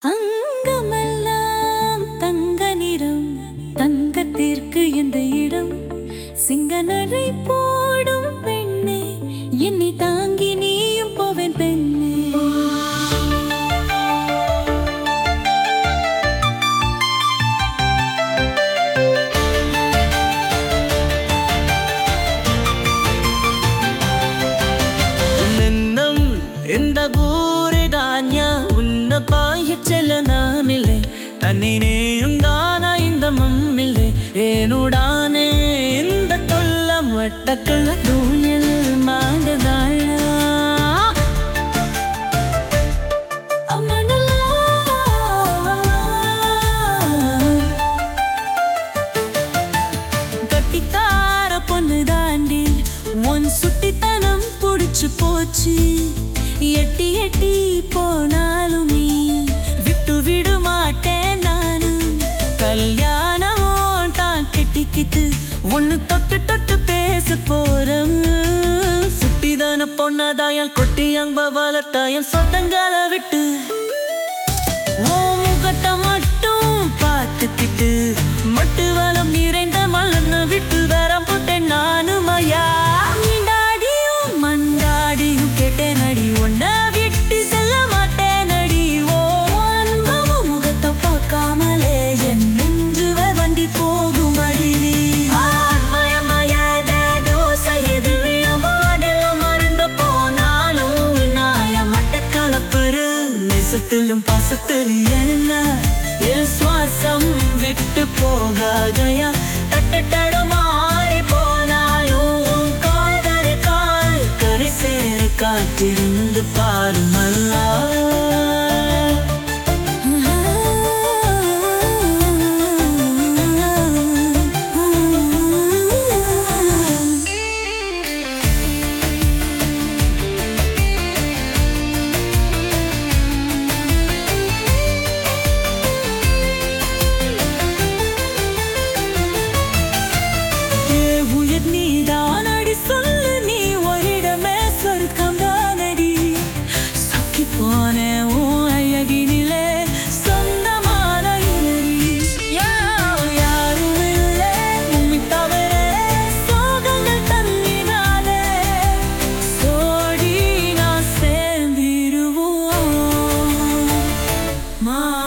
அங்கமெல்லாம் தங்க நிறம் தங்கத்திற்கு இந்த இடம் சிங்கநடை போடும் பெண்ணே என்னை தாங்கி நீயும் போவேன் பெண்ணே നിന്നും എന്താ പൂരിടാഞ്ഞ ഉന്നപ്പായ ചെല്ല നാമില്ലേ തന്നിനെയും தானா இந்த மம்மில்லை ஏனுடானே இந்த தொல்லம் வட்டக்குள்ள தூணில் மாண்டதாழா கட்டிக்கார பொண்ணு தாண்டி உன் சுட்டித்தனம் புடிச்சு போச்சு எட்டி எட்டி போனாலும் நீ விட்டு விட மாட்டேன் நானு கல்யாணம் தான் கெட்டிக்கிட்டு ஒன்னு தொட்டு தொட்டு பேச போறோம் சுட்டிதான பொண்ணதாயல் கொட்டி அங்க வளர்த்தாயல் சொந்தங்களை விட்டு உன் முகத்தை மட்டும் பார்த்துக்கிட்டு மட்டு வளம் நிறைந்த மலர்ந்து விட்டு வரம் போட்டேன் நானும் ஐயா நீண்டாடியும் மண்டாடியும் கேட்டேன் அடி ஒன்ன விட்டு செல்ல மாட்டேன் அடி ஓ அன்பமும் முகத்தை பார்க்காமலே என் நெஞ்சு வண்டி போகும் அடி ஆன்மயமயதேதோ செய்து விழமாடலும் மறந்து போனாலும் நாய மட்டக்களப்புரு நேசத்திலும் பாசத்திலும் என்ன என் சுவாசம் விட்டு போகாதயா தட்டட்டடு மாறி போனாலும் காதல் கால் கரை சேர காத்திருந்து பாருமல்லா ஏ உயிர் நீதான் அடி சொல்லு நீ ஒரிடமே சொர்க்கம் தானடி சொக்கி போனேன் உன் அழகினிலே சொந்தமான இனடி யார் யாரும் இல்லை உம்மை தவிர சோகங்கள் தந்தினாலே சோடி நான் சேர்ந்திருவோம் மா